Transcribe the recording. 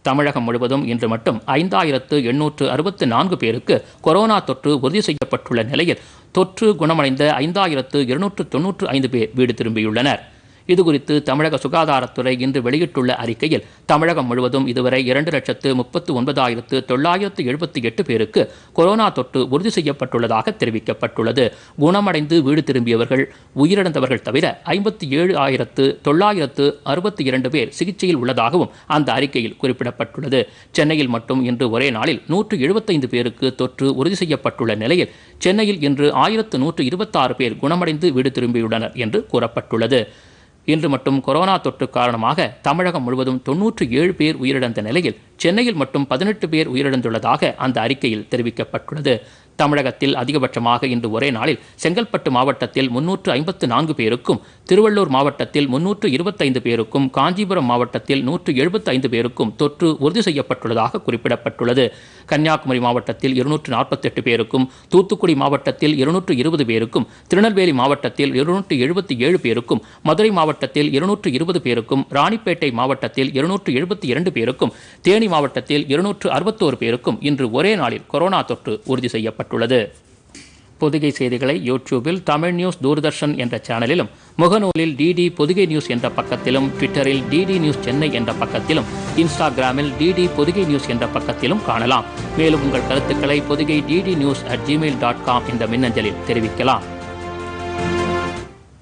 தமிழகம் முழுவதும் இன்று மட்டும் ஐந்தாயிரத்து எண்ணூற்று அறுபத்து நான்கு பேருக்கு கொரோனா தொற்று உறுதி செய்யப்பட்டுள்ள நிலையில் தொற்று குணமடைந்த ஐந்தாயிரத்து இருநூற்று தொன்னூற்று ஐந்து பேர் வீடு திரும்பியுள்ளனர் இதுகுறித்து தமிழக சுகாதாரத்துறை இன்று வெளியிட்டுள்ள அறிக்கையில் தமிழகம் முழுவதும் இதுவரை இரண்டு லட்சத்து முப்பத்து ஒன்பதாயிரத்து தொள்ளாயிரத்து எழுபத்தி எட்டு பேருக்கு கொரோனா தொற்று உறுதி செய்யப்பட்டுள்ளதாக தெரிவிக்கப்பட்டுள்ளது குணமடைந்து வீடு திரும்பியவர்கள் உயிரிழந்தவர்கள் தவிர ஐம்பத்தி ஏழு ஆயிரத்து தொள்ளாயிரத்து அறுபத்தி இரண்டு பேர் சிகிச்சையில் உள்ளதாகவும் அந்த அறிக்கையில் குறிப்பிடப்பட்டுள்ளது சென்னையில் மட்டும் இன்று ஒரே நாளில் நூற்று எழுபத்தைந்து பேருக்கு தொற்று உறுதி செய்யப்பட்டுள்ள நிலையில் சென்னையில் இன்று ஆயிரத்து நூற்று இருபத்தாறு பேர் குணமடைந்து வீடு திரும்பியுள்ளனர் என்று கூறப்பட்டுள்ளது இன்று மட்டும் கொரோனா தொற்று காரணமாக தமிழகம் முழுவதும் தொன்னூற்று ஏழு பேர் உயிரிழந்த நிலையில் சென்னையில் மட்டும் பதினெட்டு பேர் உயிரிழந்துள்ளதாக அந்த அறிக்கையில் தெரிவிக்கப்பட்டுள்ளது தமிழகத்தில் அதிகபட்சமாக இன்று ஒரே நாளில் செங்கல்பட்டு மாவட்டத்தில் முன்னூற்று ஐம்பத்து நான்கு பேருக்கும் திருவள்ளூர் மாவட்டத்தில் முன்னூற்று இருபத்தைந்து பேருக்கும் காஞ்சிபுரம் மாவட்டத்தில் நூற்று எழுபத்தைந்து பேருக்கும் தொற்று உறுதி செய்யப்பட்டுள்ளதாக குறிப்பிடப்பட்டுள்ளது கன்னியாகுமரி மாவட்டத்தில் இருநூற்று நாற்பத்தெட்டு பேருக்கும் தூத்துக்குடி மாவட்டத்தில் இருநூற்று இருபது பேருக்கும் திருநெல்வேலி மாவட்டத்தில் இருநூற்று எழுபத்தி ஏழு பேருக்கும் மதுரை மாவட்டத்தில் இருநூற்று இருபது பேருக்கும் ராணிப்பேட்டை மாவட்டத்தில் இருநூற்று எழுபத்தி இரண்டு பேருக்கும் தேனி மாவட்டத்தில் இருநூற்று அறுபத்தோரு பேருக்கும் இன்று ஒரே நாளில் கொரோனா தொற்று உறுதி செய்யப்பட்டுள்ளது பொதிகை செய்திகளை யூடியூபில் தமிழ் நியூஸ் தூர்தர்ஷன் என்ற சேனலிலும் முகநூலில் டிடி பொதிகை நியூஸ் என்ற பக்கத்திலும் ட்விட்டரில் டிடி நியூஸ் சென்னை என்ற பக்கத்திலும் இன்ஸ்டாகிராமில் டிடி பொதிகை நியூஸ் என்ற பக்கத்திலும் காணலாம் மேலும் உங்கள் கருத்துக்களை Podhigai DD news at Gmail dot com என்ற மின்னஞ்சலில் தெரிவிக்கலாம்